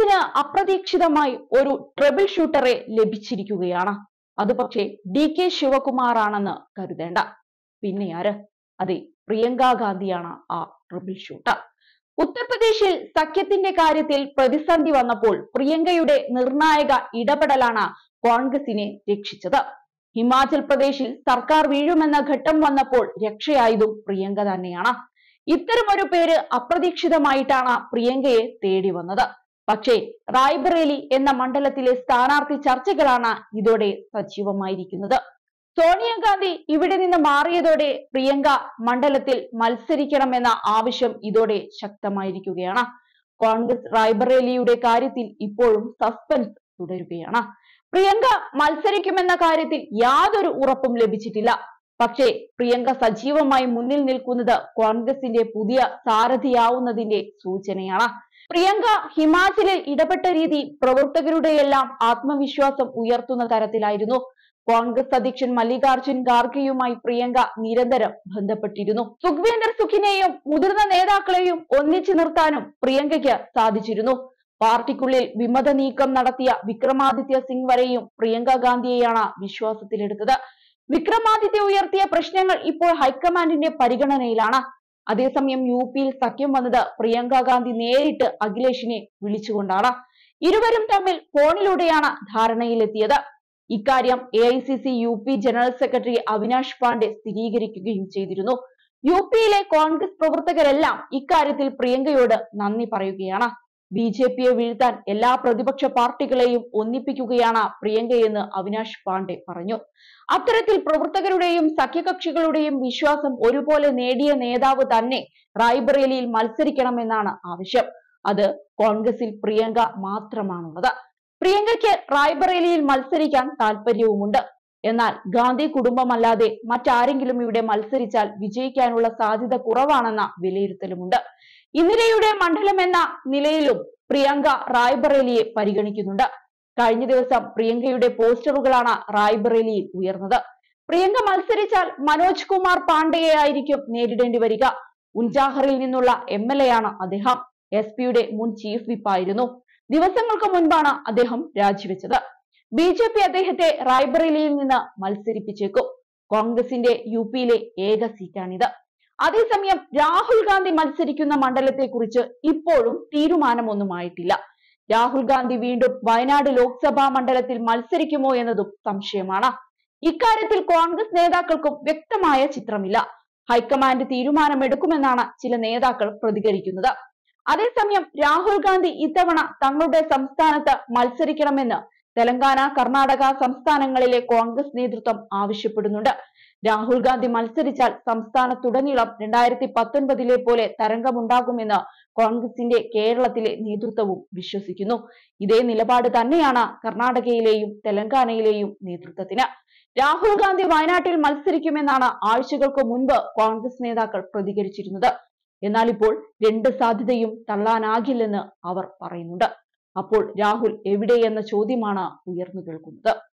കോൺഗ്രസിന് അപ്രതീക്ഷിതമായി ഒരു ട്രബിൾ ഷൂട്ടറെ ലഭിച്ചിരിക്കുകയാണ് അത് പക്ഷേ ഡി കെ ശിവകുമാർ ആണെന്ന് കരുതേണ്ട പിന്നെ ആര് അതെ പ്രിയങ്ക ഗാന്ധിയാണ് ആ ട്രിപ്പിൾ ഷൂട്ടർ ഉത്തർപ്രദേശിൽ സഖ്യത്തിന്റെ കാര്യത്തിൽ പ്രതിസന്ധി വന്നപ്പോൾ പ്രിയങ്കയുടെ നിർണായക ഇടപെടലാണ് കോൺഗ്രസിനെ രക്ഷിച്ചത് ഹിമാചൽ പ്രദേശിൽ സർക്കാർ വീഴുമെന്ന ഘട്ടം വന്നപ്പോൾ രക്ഷയായതും പ്രിയങ്ക തന്നെയാണ് ഇത്തരമൊരു പേര് അപ്രതീക്ഷിതമായിട്ടാണ് പ്രിയങ്കയെ തേടി വന്നത് പക്ഷേ റായ്ബറേലി എന്ന മണ്ഡലത്തിലെ സ്ഥാനാർത്ഥി ചർച്ചകളാണ് ഇതോടെ സജീവമായിരിക്കുന്നത് സോണിയാഗാന്ധി ഇവിടെ നിന്ന് മാറിയതോടെ പ്രിയങ്ക മണ്ഡലത്തിൽ മത്സരിക്കണമെന്ന ആവശ്യം ഇതോടെ ശക്തമായിരിക്കുകയാണ് കോൺഗ്രസ് റായ്ബറേലിയുടെ കാര്യത്തിൽ ഇപ്പോഴും സസ്പെൻസ് തുടരുകയാണ് പ്രിയങ്ക മത്സരിക്കുമെന്ന കാര്യത്തിൽ യാതൊരു ഉറപ്പും ലഭിച്ചിട്ടില്ല പക്ഷേ പ്രിയങ്ക സജീവമായി മുന്നിൽ നിൽക്കുന്നത് കോൺഗ്രസിന്റെ പുതിയ സാരഥിയാവുന്നതിന്റെ സൂചനയാണ് പ്രിയങ്ക ഹിമാചലിൽ ഇടപെട്ട രീതി പ്രവർത്തകരുടെയെല്ലാം ആത്മവിശ്വാസം ഉയർത്തുന്ന തരത്തിലായിരുന്നു കോൺഗ്രസ് അധ്യക്ഷൻ മല്ലികാർജുൻ ഖാർഗെയുമായി പ്രിയങ്ക നിരന്തരം ബന്ധപ്പെട്ടിരുന്നു സുഖ്വീന്ദർ സുഖിനെയും മുതിർന്ന നേതാക്കളെയും ഒന്നിച്ചു നിർത്താനും പ്രിയങ്കയ്ക്ക് സാധിച്ചിരുന്നു പാർട്ടിക്കുള്ളിൽ വിമത നീക്കം നടത്തിയ വിക്രമാദിത്യ സിംഗ് വരെയും പ്രിയങ്ക ഗാന്ധിയെയാണ് വിശ്വാസത്തിലെടുത്തത് വിക്രമാദിത്യ ഉയർത്തിയ പ്രശ്നങ്ങൾ ഇപ്പോൾ ഹൈക്കമാൻഡിന്റെ പരിഗണനയിലാണ് അതേസമയം യു പിയിൽ സഖ്യം വന്നത് പ്രിയങ്ക ഗാന്ധി നേരിട്ട് അഖിലേഷിനെ വിളിച്ചുകൊണ്ടാണ് ഇരുവരും തമ്മിൽ ഫോണിലൂടെയാണ് ധാരണയിലെത്തിയത് ഇക്കാര്യം A I C C U P general secretary Avinash Pandey സ്ഥിരീകരിക്കുകയും ചെയ്തിരുന്നു യു പിയിലെ കോൺഗ്രസ് പ്രവർത്തകരെല്ലാം ഇക്കാര്യത്തിൽ പ്രിയങ്കയോട് നന്ദി പറയുകയാണ് ബി ജെ പിയെ വീഴ്ത്താൻ എല്ലാ പ്രതിപക്ഷ പാർട്ടികളെയും ഒന്നിപ്പിക്കുകയാണ് പ്രിയങ്കയെന്ന് അവിനാഷ് പാണ്ഡെ പറഞ്ഞു അത്തരത്തിൽ പ്രവർത്തകരുടെയും സഖ്യകക്ഷികളുടെയും വിശ്വാസം ഒരുപോലെ നേടിയ നേതാവ് തന്നെ റായ്ബറേലിയിൽ മത്സരിക്കണമെന്നാണ് ആവശ്യം അത് കോൺഗ്രസിൽ പ്രിയങ്ക മാത്രമാണുള്ളത് പ്രിയങ്കയ്ക്ക് റായ്ബറേലിയിൽ മത്സരിക്കാൻ താല്പര്യവുമുണ്ട് എന്നാൽ ഗാന്ധി കുടുംബമല്ലാതെ മറ്റാരെങ്കിലും ഇവിടെ മത്സരിച്ചാൽ വിജയിക്കാനുള്ള സാധ്യത കുറവാണെന്ന വിലയിരുത്തലുമുണ്ട് ഇന്ദിരയുടെ മണ്ഡലം എന്ന നിലയിലും പ്രിയങ്ക റായ്ബറേലിയെ പരിഗണിക്കുന്നുണ്ട് കഴിഞ്ഞ ദിവസം പ്രിയങ്കയുടെ പോസ്റ്ററുകളാണ് റായ്ബറേലിയിൽ ഉയർന്നത് പ്രിയങ്ക മത്സരിച്ചാൽ മനോജ് കുമാർ പാണ്ഡെയെ ആയിരിക്കും നേരിടേണ്ടി വരിക ഉൻചാഹറിൽ നിന്നുള്ള എം എൽ എ ആണ് അദ്ദേഹം എസ് പിയുടെ മുൻ ചീഫ് വിപ്പായിരുന്നു ദിവസങ്ങൾക്ക് മുൻപാണ് അദ്ദേഹം രാജിവെച്ചത് ബി ജെ പി അദ്ദേഹത്തെ റായ്ബറേലിയിൽ നിന്ന് മത്സരിപ്പിച്ചേക്കും കോൺഗ്രസിന്റെ യു പിയിലെ ഏക സീറ്റാണിത് അതേസമയം രാഹുൽ ഗാന്ധി മത്സരിക്കുന്ന മണ്ഡലത്തെക്കുറിച്ച് ഇപ്പോഴും തീരുമാനമൊന്നുമായിട്ടില്ല രാഹുൽ ഗാന്ധി വീണ്ടും വയനാട് ലോക്സഭാ മണ്ഡലത്തിൽ മത്സരിക്കുമോ എന്നതും സംശയമാണ് ഇക്കാര്യത്തിൽ കോൺഗ്രസ് നേതാക്കൾക്കും വ്യക്തമായ ചിത്രമില്ല ഹൈക്കമാൻഡ് തീരുമാനമെടുക്കുമെന്നാണ് ചില നേതാക്കൾ പ്രതികരിക്കുന്നത് അതേസമയം രാഹുൽ ഗാന്ധി ഇത്തവണ തങ്ങളുടെ സംസ്ഥാനത്ത് മത്സരിക്കണമെന്ന് തെലങ്കാന കർണാടക സംസ്ഥാനങ്ങളിലെ കോൺഗ്രസ് നേതൃത്വം ആവശ്യപ്പെടുന്നുണ്ട് രാഹുൽ ഗാന്ധി മത്സരിച്ചാൽ സംസ്ഥാനത്തുടനീളം രണ്ടായിരത്തി പത്തൊൻപതിലെ പോലെ തരംഗമുണ്ടാകുമെന്ന് കോൺഗ്രസിന്റെ കേരളത്തിലെ നേതൃത്വവും വിശ്വസിക്കുന്നു ഇതേ നിലപാട് തന്നെയാണ് കർണാടകയിലെയും തെലങ്കാനയിലെയും നേതൃത്വത്തിന് രാഹുൽ ഗാന്ധി വയനാട്ടിൽ മത്സരിക്കുമെന്നാണ് ആഴ്ചകൾക്ക് മുൻപ് കോൺഗ്രസ് നേതാക്കൾ പ്രതികരിച്ചിരുന്നത് എന്നാൽ ഇപ്പോൾ രണ്ട് സാധ്യതയും തള്ളാനാകില്ലെന്ന് അവർ പറയുന്നുണ്ട് അപ്പോൾ രാഹുൽ എവിടെ എന്ന ചോദ്യമാണ് ഉയർന്നു കേൾക്കുന്നത്